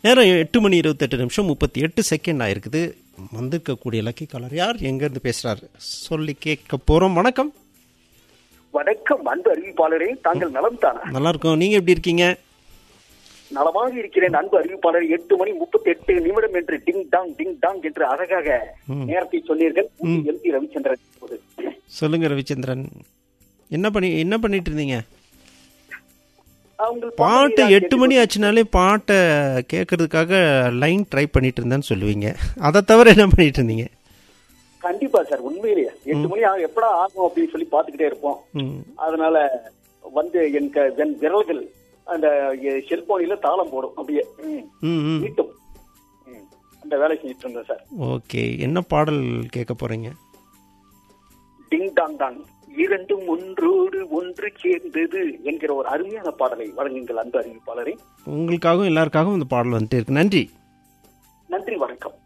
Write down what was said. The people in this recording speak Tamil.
நேரம் எட்டு மணி இருபத்தெட்டு நிமிஷம் முப்பத்தி எட்டு செகண்ட் ஆயிருக்குது வந்திருக்கக்கூடிய லக்கி காலர் யார் எங்கேருந்து பேசுகிறாரு சொல்லி கேட்க போகிறோம் வணக்கம் வணக்கம் அன்பு அறிவிப்பாளரே தாங்கள் நலம் தானா நல்லா இருக்கோம் நீங்கள் எப்படி இருக்கீங்க நலமாக இருக்கிறேன் அன்பு அறிவிப்பாளர் எட்டு மணி முப்பத்தி எட்டு நிமிடம் என்று டிங் டாங் டிங் டாங் என்று அழகாக நேரத்தை சொன்னீர்கள் எம் பி ரவிச்சந்திரன் இப்போது. சொல்லுங்க ரவிச்சந்திரன் என்ன பண்ணி என்ன பண்ணிட்டு இருந்தீங்க அவங்க பாட்டு எட்டு மணி ஆச்சுனாலே பாட்டை கேட்கறதுக்காக லைன் ட்ரை பண்ணிட்டு இருந்தேன்னு சொல்லுவீங்க அதை தவிர என்ன பண்ணிட்டு இருந்தீங்க கண்டிப்பா சார் உண்மையிலேயே எட்டு மணி ஆகும் எப்படா ஆகும் அப்படின்னு சொல்லி பாத்துக்கிட்டே இருப்போம் ம் அதனால வந்து என் க- என் விரல்கள் அந்த செல்போனில தாளம் போடும் அப்படியே ம், ம் ம் மீட்டும் ம், அந்த வேலை செஞ்சுட்டு இருந்தேன் சார் ஓகே என்ன பாடல் கேட்க போறீங்க டிங் டாங் டாங் இரண்டும் ஒன்றோடு ஒன்று சேர்ந்தது என்கிற ஒரு அருமையான பாடலை வழங்குங்கள் அன்பு அறிவிப்பாளரே உங்களுக்காகவும் எல்லாருக்காகவும் இந்த பாடல் வந்துட்டே இருக்கு நன்றி நன்றி வணக்கம்